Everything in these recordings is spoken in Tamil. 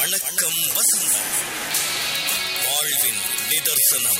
வணக்கம் வசந்தம் வாழ்வின் நிதர்சனம்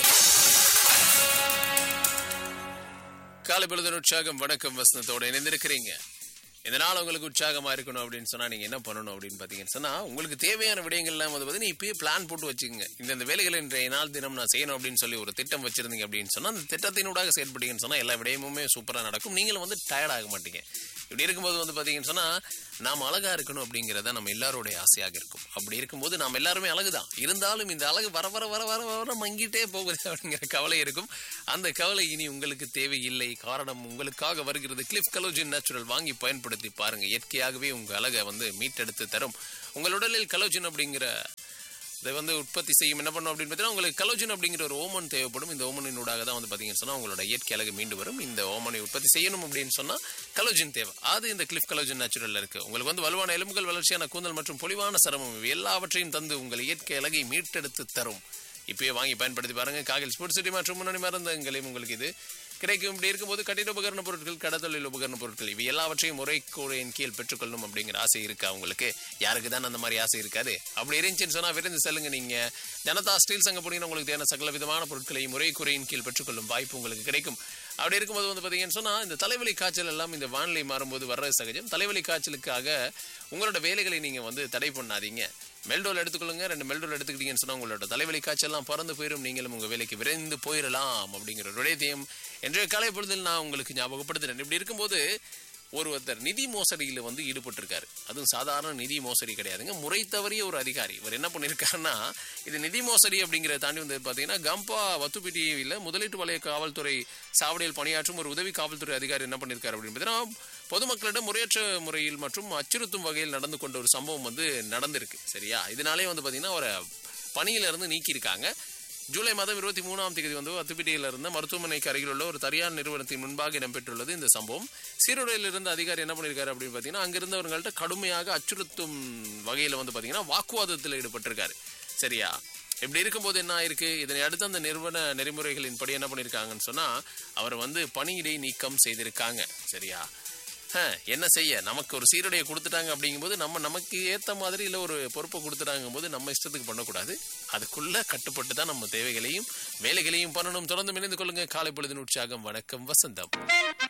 காலை பொழுது உற்சாகம் வணக்கம் வசனத்தோட இணைந்திருக்கிறீங்க இந்த நாள் உங்களுக்கு உற்சாகமா இருக்கணும் அப்படின்னு சொன்னா நீங்க என்ன பண்ணணும் அப்படின்னு பாத்தீங்கன்னு சொன்னா உங்களுக்கு தேவையான விடயங்கள்லாம் வந்து பார்த்தீங்கன்னா இப்பயே பிளான் போட்டு வச்சுக்கோங்க இந்த வேலைகளை இன்றைய நாள் தினம் நான் செய்யணும் அப்படின்னு சொல்லி ஒரு திட்டம் வச்சிருந்தீங்க அப்படின்னு சொன்னா அந்த திட்டத்தினூடாக செயல்பட்டீங்கன்னு சொன்னா எல்லா விடயமுமே சூப்பரா நடக்கும் நீங்களும் வந்து டயர்ட் ஆக மாட்டீங்க இப்படி இருக்கும்போது வந்து பாத்தீங்கன்னு சொன்னா நாம் அழகா இருக்கணும் அப்படிங்கறத நம்ம எல்லாருடைய ஆசையாக இருக்கும் அப்படி இருக்கும்போது நாம் எல்லாருமே அழகுதான் இருந்தாலும் இந்த அழகு வர வர வர வர வர மங்கிட்டே போகுது அப்படிங்கிற கவலை இருக்கும் அந்த கவலை இனி உங்களுக்கு தேவையில்லை காரணம் உங்களுக்காக வருகிறது கிளிஃப் கலோஜின் நேச்சுரல் வாங்கி பயன்படுத்தி பாருங்க இயற்கையாகவே உங்க அழகை வந்து மீட்டெடுத்து தரும் உங்கள் உடலில் கலோஜின் அப்படிங்கிற இதை வந்து உற்பத்தி செய்யும் என்ன பண்ணும் அப்படின்னு பார்த்தீங்கன்னா உங்களுக்கு கலோஜின் அப்படிங்கிற ஒரு ஓமன் தேவைப்படும் இந்த ஓமனின் ஊடாக தான் வந்து பார்த்தீங்கன்னு சொன்னால் உங்களோட இயற்கை அழகு மீண்டு வரும் இந்த ஓமனை உற்பத்தி செய்யணும் அப்படின்னு சொன்னால் கலோஜின் தேவை அது இந்த கிளிஃப் கலோஜின் நேச்சுரல் இருக்கு உங்களுக்கு வந்து வலுவான எலும்புகள் வளர்ச்சியான கூந்தல் மற்றும் பொலிவான சரமம் இவை எல்லாவற்றையும் தந்து உங்கள் இயற்கை அழகை மீட்டெடுத்து தரும் இப்பயே வாங்கி பயன்படுத்தி பாருங்க காகில் ஸ்போர்ட்ஸ் சிட்டி மற்றும் முன்னணி மருந்தங்களையும் உங்களுக்கு இது கிடைக்கும் இப்படி இருக்கும்போது கட்டிட உபகரண பொருட்கள் கடத்தொழில் உபகரண பொருட்கள் இவை எல்லாவற்றையும் முறை கூரையின் கீழ் பெற்றுக்கொள்ளணும் அப்படிங்கிற ஆசை இருக்கா உங்களுக்கு யாருக்கு தான் அந்த மாதிரி ஆசை இருக்காது அப்படி இருந்துச்சுன்னு சொன்னா விரைந்து செல்லுங்க நீங்க ஜனதா ஸ்டீல் சங்க போனீங்கன்னா உங்களுக்கு தேவையான சகல விதமான பொருட்களை முறை குறையின் கீழ் பெற்றுக்கொள்ளும் வாய்ப்பு உங்களுக்கு கிடைக்கும் அப்படி இருக்கும்போது வந்து பார்த்தீங்கன்னு சொன்னா இந்த தலைவலி காய்ச்சல் எல்லாம் இந்த வானிலை மாறும்போது வர்றது சகஜம் தலைவலி காய்ச்சலுக்காக உங்களோட வேலைகளை நீங்க வந்து தடை பண்ணாதீங்க மெல்டோல் எடுத்துக்கொள்ளுங்க ரெண்டு மெல்டோல் எடுத்துக்கிட்டீங்கன்னு சொன்னா உங்களோட தலைவலி காய்ச்சல்லாம் பறந்து போயிடும் நீங்களும் உங்க வேலைக்கு விரைந்து போயிடலாம் அப்படிங்கிற ஒரு விடயத்தையும் இன்றைய காலை பொழுதில் நான் உங்களுக்கு ஞாபகப்படுத்துறேன் இப்படி இருக்கும்போது ஒருத்தர் நிதி மோசடியில் வந்து ஈடுபட்டிருக்காரு அதுவும் சாதாரண நிதி மோசடி கிடையாதுங்க முறை தவறிய ஒரு அதிகாரி இவர் என்ன பண்ணியிருக்காருன்னா இது நிதி மோசடி அப்படிங்கிறத தாண்டி வந்து பார்த்தீங்கன்னா கம்பா வத்துப்பிட்டியில் முதலீட்டு வலய காவல்துறை சாவடியில் பணியாற்றும் ஒரு உதவி காவல்துறை அதிகாரி என்ன பண்ணியிருக்காரு அப்படின்னு பார்த்தீங்கன்னா பொதுமக்களிடம் முறையற்ற முறையில் மற்றும் அச்சுறுத்தும் வகையில் நடந்து கொண்ட ஒரு சம்பவம் வந்து நடந்திருக்கு சரியா இதனாலே வந்து பார்த்தீங்கன்னா அவரை பணியில இருந்து நீக்கியிருக்காங்க ஜூலை மாதம் இருபத்தி மூணாம் தேதி வந்து அத்துப்பிட்டியில் இருந்த மருத்துவமனைக்கு அருகில் உள்ள ஒரு தனியார் நிறுவனத்தின் முன்பாக இடம்பெற்றுள்ளது இந்த சம்பவம் சீருடையில் இருந்த அதிகாரி என்ன பண்ணியிருக்காரு அப்படின்னு பார்த்தீங்கன்னா அங்கிருந்தவர்கள்ட்ட கடுமையாக அச்சுறுத்தும் வகையில் வந்து பார்த்தீங்கன்னா வாக்குவாதத்தில் ஈடுபட்டிருக்காரு சரியா இப்படி இருக்கும்போது என்ன ஆயிருக்கு இதனை அடுத்து அந்த நிறுவன நெறிமுறைகளின் படி என்ன பண்ணியிருக்காங்கன்னு சொன்னா அவர் வந்து பணியிடை நீக்கம் செய்திருக்காங்க சரியா ஹம், என்ன செய்ய நமக்கு ஒரு சீருடையை கொடுத்துட்டாங்க அப்படிங்கும்போது நம்ம நமக்கு ஏத்த மாதிரி இல்ல ஒரு பொறுப்பை கொடுத்துட்டாங்க போது நம்ம இஷ்டத்துக்கு பண்ணக்கூடாது அதுக்குள்ள கட்டுப்பட்டு தான் நம்ம தேவைகளையும் வேலைகளையும் பண்ணணும் தொடர்ந்து இணைந்து கொள்ளுங்க காலை பொழுதின் உற்சாகம் வணக்கம் வசந்தம்